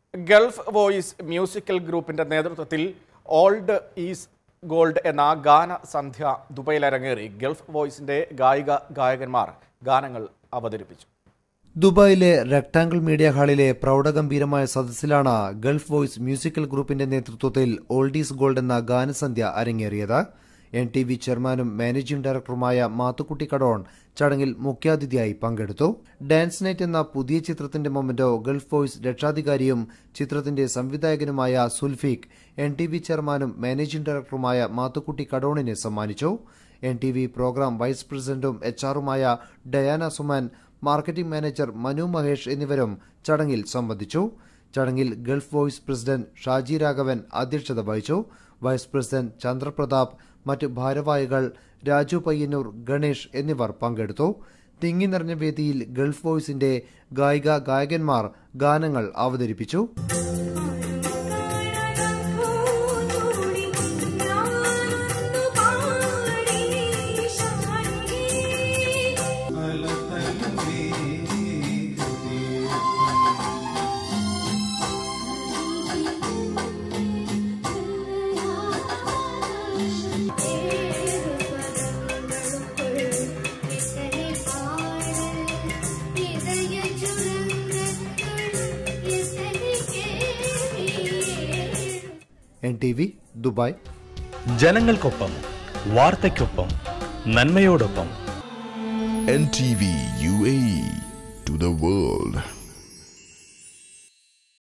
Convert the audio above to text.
Gulf Voice musical ഗ്രൂപ്പിന്റെ നേതൃത്വത്തിൽ old is gold എന്ന ഗാന സന്ധ്യ ദുബൈയിൽ അരങ്ങേറി ഗൾഫ് വോയിസിന്റെ ഗായിക ഗായകന്മാർ ഗാനങ്ങൾ അവതരിപ്പിച്ചു ദുബായിലെ റെക്ടാങ്കിൾ മീഡിയ ഹാളിലെ പ്രൗഢഗംഭീരമായ സദസ്സിലാണ് ഗൾഫ് വോയിസ് മ്യൂസിക്കൽ ഗ്രൂപ്പിന്റെ നേതൃത്വത്തിൽ ഓൾഡീസ് ഗോൾഡ് എന്ന ഗാനസന്ധ്യ അരങ്ങേറിയത് എൻ ടി വി ചെയർമാനും മാനേജിംഗ് ഡയറക്ടറുമായ മാത്തുക്കുട്ടി കടോൺ ചടങ്ങിൽ മുഖ്യാതിഥിയായി പങ്കെടുത്തു ഡാൻസ് നൈറ്റ് എന്ന പുതിയ ചിത്രത്തിന്റെ മൊമെന്റോ ഗൾഫ് വോയിസ് രക്ഷാധികാരിയും ചിത്രത്തിന്റെ സംവിധായകനുമായ സുൽഫീഖ് എൻ ടി വി ചെയർമാനും മാനേജിംഗ് ഡയറക്ടറുമായ മാത്തുക്കുട്ടി കടോണിന് സമ്മാനിച്ചു N T V programme vice പ്രസിഡന്റും എച്ച് ആറുമായ Diana Suman marketing manager Manu Mahesh എന്നിവരും ചടങ്ങിൽ സംബന്ധിച്ചു ചടങ്ങിൽ Gulf Voice president Shaji Raghavan അധ്യക്ഷത വഹിച്ചു വൈസ് പ്രസിഡന്റ് ചന്ദ്രപ്രതാപ് മറ്റ് ഭാരവാഹികൾ രാജു പയ്യന്നൂർ ഗണേഷ് എന്നിവർ പങ്കെടുത്തു തിങ്ങി നിറഞ്ഞ വേദിയിൽ ഗൾഫ് വോയിസിന്റെ ഗായിക ഗായകന്മാർ ഗാനങ്ങൾ അവതരിപ്പിച്ചു എൻ ടി വി ദുബായ് ജനങ്ങൾക്കൊപ്പം വാർത്തയ്ക്കൊപ്പം നന്മയോടൊപ്പം NTV UAE to the world.